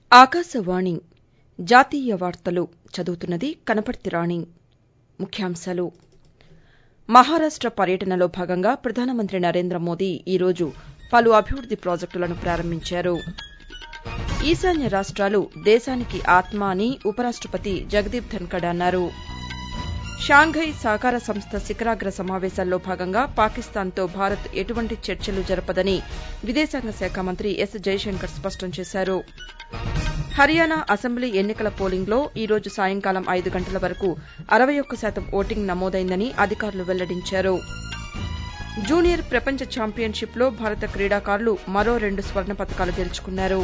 ఆకాశవాణి జాతీయ వార్తలు చదువుతున్నది కనపర్తి రాణి ముఖ్యాంశాలు మహారాష్ట పర్యటనలో భాగంగా ప్రధానమంత్రి నరేంద్ర మోదీ ఈరోజు పలు అభివృద్ది ప్రాజెక్టులను ప్రారంభించారు ఈశాన్య రాష్ట్రాలు దేశానికి ఆత్మ అని ఉపరాష్టపతి జగదీప్ ధన్కడ్ అన్నారు షాంఘై సహకార సంస్థ శిఖరాగ్ర సమావేశాల్లో భాగంగా పాకిస్తాన్తో భారత్ ఎటువంటి చర్చలు జరపదని విదేశాంగ శాఖ మంత్రి ఎస్ జైశంకర్ స్పష్టం చేశారు హర్యానా అసెంబ్లీ ఎన్నికల పోలింగ్లో ఈరోజు సాయంకాలం ఐదు గంటల వరకు అరవై ఒక్క శాతం ఓటింగ్ నమోదైందని అధికారులు వెల్లడించారు జూనియర్ ప్రపంచ ఛాంపియన్షిప్లో భారత క్రీడాకారులు మరో రెండు స్వర్ణ పతకాలు గెలుచుకున్నారు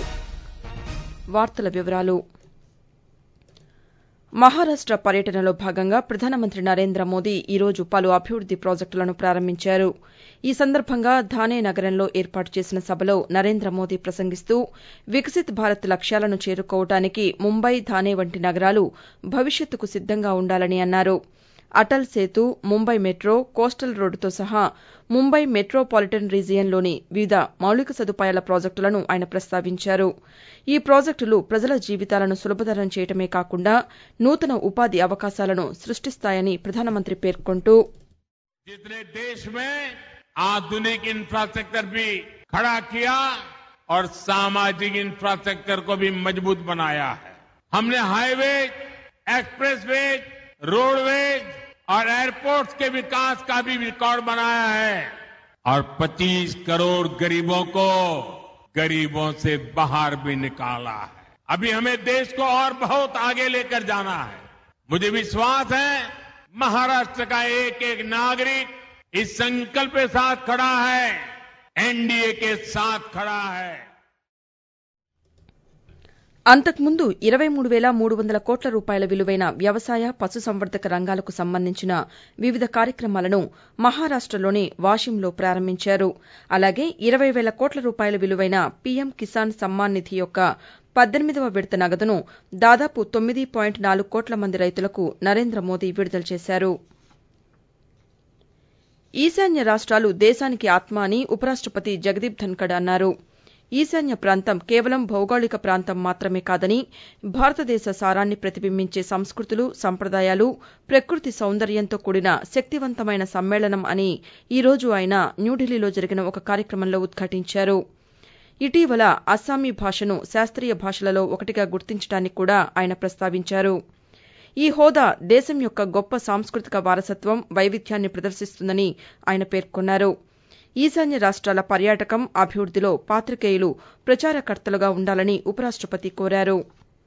మహారాష్ట పర్యటనలో భాగంగా ప్రధానమంత్రి నరేంద్ర మోదీ ఈరోజు పలు అభివృద్ది ప్రాజెక్టులను ప్రారంభించారు ఈ సందర్భంగా థానే నగరంలో ఏర్పాటు చేసిన సభలో నరేంద్ర మోదీ ప్రసంగిస్తూ వికసిత్ భారత్ లక్ష్యాలను చేరుకోవడానికి ముంబై థానే వంటి నగరాలు భవిష్యత్తుకు సిద్దంగా ఉండాలని అన్నారు అటల్ సేతు ముంబై మెట్రో కోస్టల్ రోడ్డుతో సహా ముంబై మెట్రోపాలిటన్ రీజియన్లోని వివిధ మౌలిక సదుపాయాల ప్రాజెక్టులను ఆయన ప్రస్తావించారు ఈ ప్రాజెక్టులు ప్రజల జీవితాలను సులభతరం చేయడమే కాకుండా నూతన ఉపాధి అవకాశాలను సృష్టిస్తాయని ప్రధానమంత్రి పేర్కొంటూ जितने देश में आधुनिक इंफ्रास्ट्रक्चर भी खड़ा किया और सामाजिक इंफ्रास्ट्रक्चर को भी मजबूत बनाया है हमने हाईवेज एक्सप्रेसवेज रोडवेज और एयरपोर्ट्स के विकास का भी रिकॉर्ड बनाया है और 25 करोड़ गरीबों को गरीबों से बाहर भी निकाला है अभी हमें देश को और बहुत आगे लेकर जाना है मुझे विश्वास है महाराष्ट्र का एक एक नागरिक इस संकल्प के साथ खड़ा है एनडीए के साथ खड़ा है అంతకుముందు ఇరవై మూడు వేల మూడు వందల కోట్ల రూపాయల విలువైన వ్యవసాయ పశుసంవర్ధక రంగాలకు సంబంధించిన వివిధ కార్యక్రమాలను మహారాష్టలోని వాషింలో ప్రారంభించారు అలాగే ఇరవై వేల కోట్ల రూపాయల విలువైన పీఎం కిసాన్ సమ్మాన్ నిధి యొక్క పద్దెనిమిదవ విడత నగదును దాదాపు తొమ్మిది పాయింట్ నాలుగు కోట్ల మంది రైతులకు నరేంద్ర మోదీ విడుదల చేశారు ఈశాన్య రాష్ట్రాలు దేశానికి ఆత్మ అని ఉపరాష్టపతి జగదీప్ ధన్కడ్ అన్నారు ఈశాన్య ప్రాంతం కేవలం భౌగోళిక ప్రాంతం మాత్రమే కాదని భారతదేశ సారాన్ని ప్రతిబింబించే సంస్కృతులు సంప్రదాయాలు ప్రకృతి సౌందర్యంతో కూడిన శక్తివంతమైన సమ్మేళనం అని ఈరోజు ఆయన న్యూఢిల్లీలో జరిగిన ఒక కార్యక్రమంలో ఉద్ఘాటించారు ఇటీవల అస్సామీ భాషను శాస్త్రీయ భాషలలో ఒకటిగా గుర్తించడాన్ని కూడా ఆయన ప్రస్తావించారు ఈ హోదా దేశం యొక్క గొప్ప సాంస్కృతిక వారసత్వం వైవిధ్యాన్ని ప్రదర్శిస్తుందని ఆయన పేర్కొన్నారు ఈశాన్య రాష్ట్రాల పర్యాటకం అభివృద్దిలో పాతికేయులు ప్రచారకర్తలుగా ఉండాలని ఉపరాష్టపతి కోరారు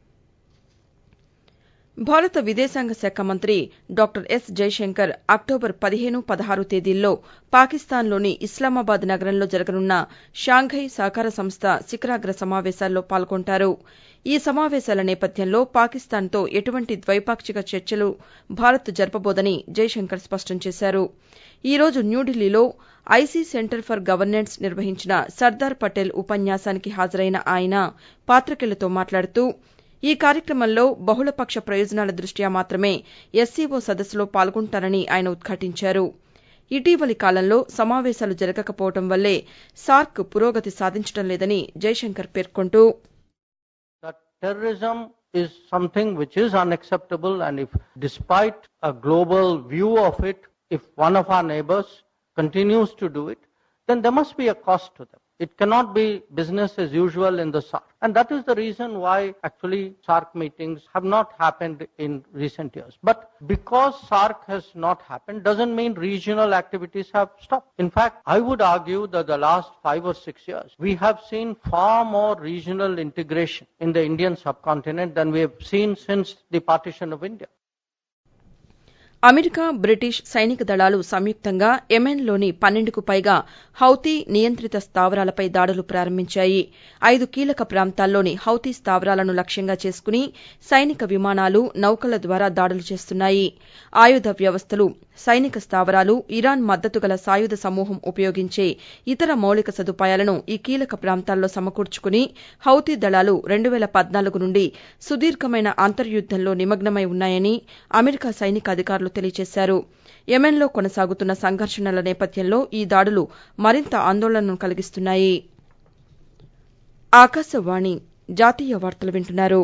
భారత విదేశాంగ శాఖ మంత్రి డాక్టర్ ఎస్ జైశంకర్ అక్టోబర్ పదిహేను పదహారు తేదీల్లో పాకిస్తాన్లోని ఇస్లామాబాద్ నగరంలో జరగనున్న షాంఘై సహకార సంస్థ శిఖరాగ్ర సమావేశాల్లో పాల్గొంటారు ఈ సమావేశాల నేపథ్యంలో పాకిస్తాన్తో ఎటువంటి ద్వైపాక్షిక చర్చలు భారత్ జరపబోదని జైశంకర్ స్పష్టం చేశారు ఈ రోజు న్యూఢిల్లీలో ఐసీ సెంటర్ ఫర్ గవర్నెన్స్ నిర్వహించిన సర్దార్ పటేల్ ఉపన్యాసానికి హాజరైన ఆయన పాతికేయులతో మాట్లాడుతూ ఈ కార్యక్రమంలో బహుళపక్ష ప్రయోజనాల దృష్ట్యా మాత్రమే ఎస్సీఓ సదస్సులో పాల్గొంటారని ఆయన ఉద్ఘాటించారు ఇటీవలి కాలంలో సమావేశాలు జరగకపోవడం వల్లే సార్క్ పురోగతి సాధించడం లేదని జైశంకర్ పేర్కొంటూ terrorism is something which is unacceptable and if despite a global view of it, if one of our neighbors continues to do it, then there must be a cost to them. It cannot be business as usual in the SARC. And that is the reason why actually SARC meetings have not happened in recent years. But because SARC has not happened doesn't mean regional activities have stopped. In fact, I would argue that the last five or six years, we have seen far more regional integration in the Indian subcontinent than we have seen since the partition of India. America British సైనిక దళాలు సంయుక్తంగా యెమెన్లోని పన్నెండుకు పైగా Houthi నియంత్రిత స్థావరాలపై దాడులు ప్రారంభించాయి ఐదు కీలక ప్రాంతాల్లోని హౌతీ స్థావరాలను లక్ష్యంగా చేసుకుని సైనిక విమానాలు నౌకల ద్వారా దాడులు చేస్తున్నాయి ఆయుధ వ్యవస్థలు సైనిక స్థావరాలు ఇరాన్ మద్దతు గల సాయుధ సమూహం ఉపయోగించే ఇతర మౌలిక సదుపాయాలను ఈ కీలక ప్రాంతాల్లో సమకూర్చుకుని హౌతీ దళాలు రెండు వేల పద్నాలుగు నుండి సుదీర్ఘమైన అంతర్యుద్దంలో నిమగ్నమై ఉన్నాయని అమెరికా సైనిక అధికారులు తెలియజేశారు యెమెన్లో కొనసాగుతున్న సంఘర్షణల నేపథ్యంలో ఈ దాడులు మరింత ఆందోళనను కలిగిస్తున్నాయి ఆకాశవాణి జాతీయ వార్తలు వింటున్నారు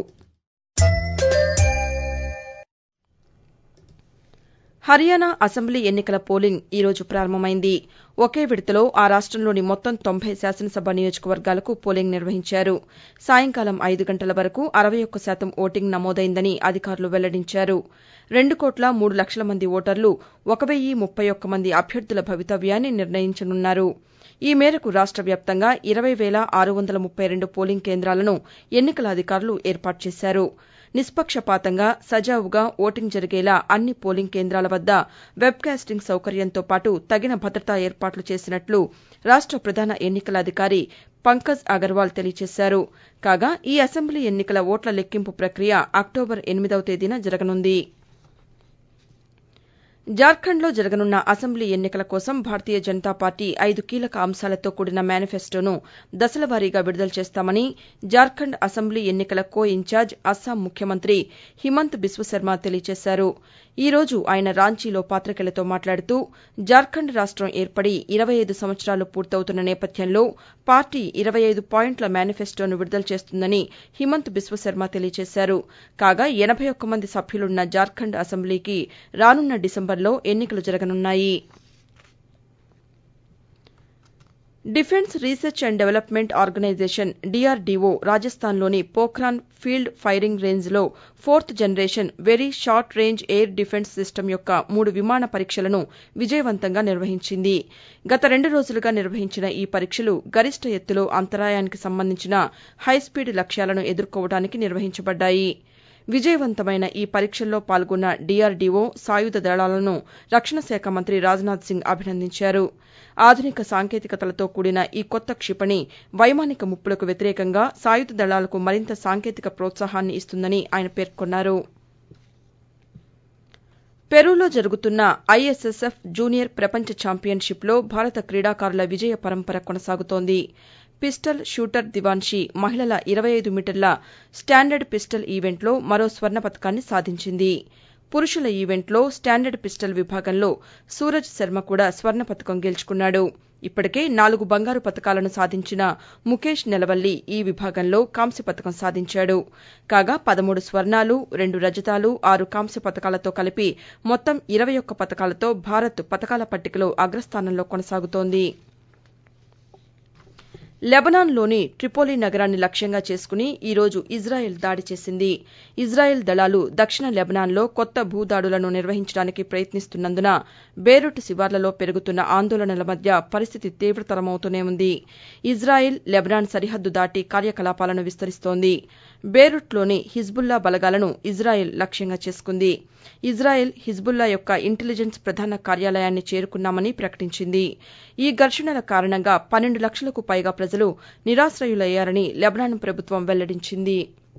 హర్యానా అసెంబ్లీ ఎన్నికల పోలింగ్ ఈ రోజు ప్రారంభమైంది ఒకే విడతలో ఆ రాష్టంలోని మొత్తం తొంభై శాసనసభ నియోజకవర్గాలకు పోలింగ్ నిర్వహించారు సాయంకాలం ఐదు గంటల వరకు అరవై ఒక్క శాతం ఓటింగ్ నమోదైందని అధికారులు వెల్లడించారు రెండు కోట్ల మూడు లక్షల మంది ఓటర్లు ఒక వెయ్యి ముప్పై ఒక్క మంది అభ్యర్థుల భవితవ్యాన్ని నిర్ణయించనున్నారు ఈ మేరకు రాష్ట వ్యాప్తంగా ఇరవై వేల ఆరు వందల ముప్పై రెండు పోలింగ్ కేంద్రాలను ఎన్నికల అధికారులు ఏర్పాటు చేశారు నిష్పక్షపాతంగా సజావుగా ఓటింగ్ జరిగేలా అన్ని పోలింగ్ కేంద్రాల వద్ద వెబ్ కాస్టింగ్ సౌకర్యంతో పాటు తగిన భద్రతా ఏర్పాట్లు చేసినట్లు రాష్ట ప్రధాన ఎన్నికల అధికారి పంకజ్ అగర్వాల్ తెలియజేశారు కాగా ఈ అసెంబ్లీ ఎన్నికల ఓట్ల లెక్కింపు ప్రక్రియ అక్టోబర్ ఎనిమిదవ తేదీన జరగనుంది జార్ఖండ్లో జరగనున్న అసెంబ్లీ ఎన్నికల కోసం భారతీయ జనతా పార్టీ ఐదు కీలక అంశాలతో కూడిన మేనిఫెస్టోను దశలవారీగా విడుదల చేస్తామని జార్ఖండ్ అసెంబ్లీ ఎన్నికల కో ఇన్ఛార్జ్ అస్సాం ముఖ్యమంత్రి హిమంత్ బిశ్వశర్మ తెలియజేశారు ఈ రోజు ఆయన రాంచీలో పాతికేయులతో మాట్లాడుతూ జార్ఖండ్ రాష్టం ఏర్పడి ఇరవై ఐదు సంవత్సరాలు పూర్తవుతున్న నేపథ్యంలో పార్టీ ఇరవై ఐదు పాయింట్ల మేనిఫెస్టోను విడుదల చేస్తుందని హిమంత్ బిశ్వశర్మ తెలియజేశారు కాగా ఎనబై ఒక్క మంది సభ్యులున్న జార్ఖండ్ అసెంబ్లీకి రానున్న డిసెంబర్లో ఎన్నికలు జరగనున్నాయి defence research and development organisation DRDO రాజస్థాన్లోని పోఖ్రాన్ ఫీల్డ్ ఫైరింగ్ రేంజ్లో fourth generation very short range air defence system యొక్క మూడు విమాన పరీక్షలను విజయవంతంగా నిర్వహించింది గత రెండు రోజులుగా నిర్వహించిన ఈ పరీక్షలు గరిష్ట ఎత్తులో అంతరాయానికి సంబంధించిన హైస్పీడ్ లక్ష్యాలను ఎదుర్కోవడానికి నిర్వహించబడ్డాయి విజయవంతమైన ఈ పరీక్షల్లో పాల్గొన్న డీఆర్డీఓ సాయుధ దళాలను రక్షణ శాఖ మంత్రి రాజ్నాథ్ సింగ్ అభినందించారు ఆధునిక సాంకేతికతలతో కూడిన ఈ కొత్త క్షిపణి వైమానిక ముప్పులకు వ్యతిరేకంగా సాయుధ దళాలకు మరింత సాంకేతిక ప్రోత్సాహాన్ని ఇస్తుందని ఆయన పేర్కొన్నారు పెరూలో జరుగుతున్న ఐఎస్ఎస్ఎఫ్ జూనియర్ ప్రపంచ ఛాంపియన్షిప్లో భారత క్రీడాకారుల విజయ పరంపర కొనసాగుతోంది పిస్టల్ షూటర్ దివాన్షీ మహిళల ఇరవై ఐదు మీటర్ల స్టాండర్డ్ పిస్టల్ ఈవెంట్లో మరో స్వర్ణ పతకాన్ని సాధించింది పురుషుల ఈవెంట్లో స్టాండర్డ్ పిస్టల్ విభాగంలో సూరజ్ శర్మ కూడా స్వర్ణ పతకం గెలుచుకున్నాడు ఇప్పటికే నాలుగు బంగారు పతకాలను సాధించిన ముఖేష్ నెలవల్లి ఈ విభాగంలో కాంస్య పతకం సాధించాడు కాగా పదమూడు స్వర్ణాలు రెండు రజతాలు ఆరు కాంస్య పతకాలతో కలిపి మొత్తం ఇరవై ఒక్క పతకాలతో భారత్ పతకాల పట్టికలో అగ్రస్థానంలో కొనసాగుతోంది లెబనాన్లోని ట్రిపోలి నగరాన్ని లక్ష్యంగా చేసుకుని ఈ రోజు ఇజ్రాయెల్ దాడి చేసింది ఇజ్రాయెల్ దళాలు దక్షిణ లెబనాన్లో కొత్త భూదాడులను నిర్వహించడానికి ప్రయత్నిస్తున్నందున బేరుట్ శివార్లలో పెరుగుతున్న ఆందోళనల మధ్య పరిస్థితి తీవ్రతరమవుతూనే ఉంది ఇజ్రాయెల్ లెబనాన్ సరిహద్దు దాటి కార్యకలాపాలను విస్తరిస్తోంది బేరుట్లోని హిజ్బుల్లా బలగాలను ఇజ్రాయెల్ లక్ష్యంగా చేసుకుంది ఇజ్రాయెల్ హిజ్బుల్లా యొక్క ఇంటెలిజెన్స్ ప్రధాన కార్యాలయాన్ని చేరుకున్నామని ప్రకటించింది ఈ ఘర్షణల కారణంగా పన్నెండు లక్షలకు పైగా ప్రజలు నిరాశ్రయులయ్యారని లెబనాన్ ప్రభుత్వం వెల్లడించింది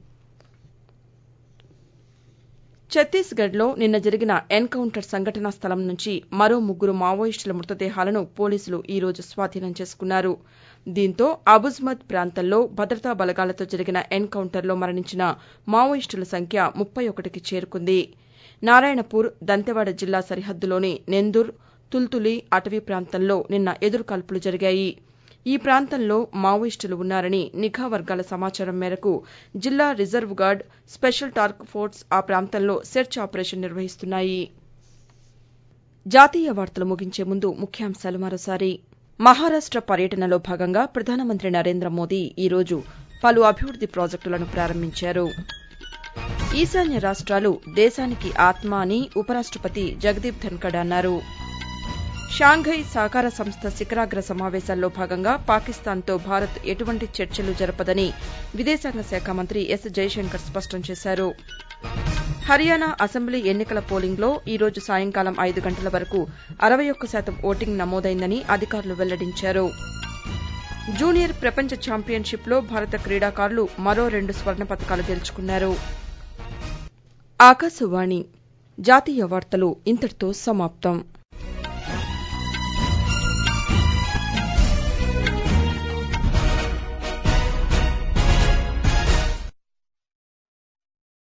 ఛత్తీస్గఢ్లో నిన్న జరిగిన ఎన్కౌంటర్ సంఘటనా స్థలం నుంచి మరో ముగ్గురు మావోయిస్టుల మృతదేహాలను పోలీసులు ఈ రోజు స్వాధీనం చేసుకున్నారు దీంతో అబుజ్మద్ ప్రాంతంలో భద్రతా బలగాలతో జరిగిన ఎన్కౌంటర్లో మరణించిన మావోయిస్టుల సంఖ్య ముప్పై ఒకటికి చేరుకుంది నారాయణపూర్ దంతెవాడ జిల్లా సరిహద్దులోని నెందుర్ తుల్తులి అటవీ ప్రాంతంలో నిన్న ఎదురుకాల్పులు జరిగాయి ఈ ప్రాంతంలో మావోయిస్టులు ఉన్నారని నిఘా వర్గాల సమాచారం మేరకు జిల్లా reserve guard special task force ఆ ప్రాంతంలో సెర్చ్ ఆపరేషన్ నిర్వహిస్తున్నాయి జాతీయ వార్తలు ముగించే ముందు ముఖ్యాంశాలు మరోసారి మహారాష్ట పర్యటనలో భాగంగా ప్రధానమంత్రి నరేంద్ర మోదీ ఈ రోజు పలు అభివృద్ది ప్రాజెక్టులను ప్రారంభించారు ఈశాన్య రాష్ట్రాలు దేశానికి ఆత్మ అని ఉపరాష్టపతి జగదీప్ ధన్కడ్ అన్నారు షాంఘై సహకార సంస్థ శిఖరాగ్ర సమావేశాల్లో భాగంగా పాకిస్తాన్తో భారత్ ఎటువంటి చర్చలు జరపదని విదేశాంగ శాఖ మంత్రి ఎస్ జైశంకర్ స్పష్టం చేశారు హర్యానా అసెంబ్లీ ఎన్నికల పోలింగ్లో ఈ రోజు సాయంకాలం ఐదు గంటల వరకు అరవై ఒక్క శాతం ఓటింగ్ నమోదైందని అధికారులు వెల్లడించారు జూనియర్ ప్రపంచ ఛాంపియన్షిప్లో భారత క్రీడాకారులు మరో రెండు స్వర్ణ పతకాలు గెలుచుకున్నారు ఆకాశవాణి జాతీయ వార్తలు ఇంతటితో సమాప్తం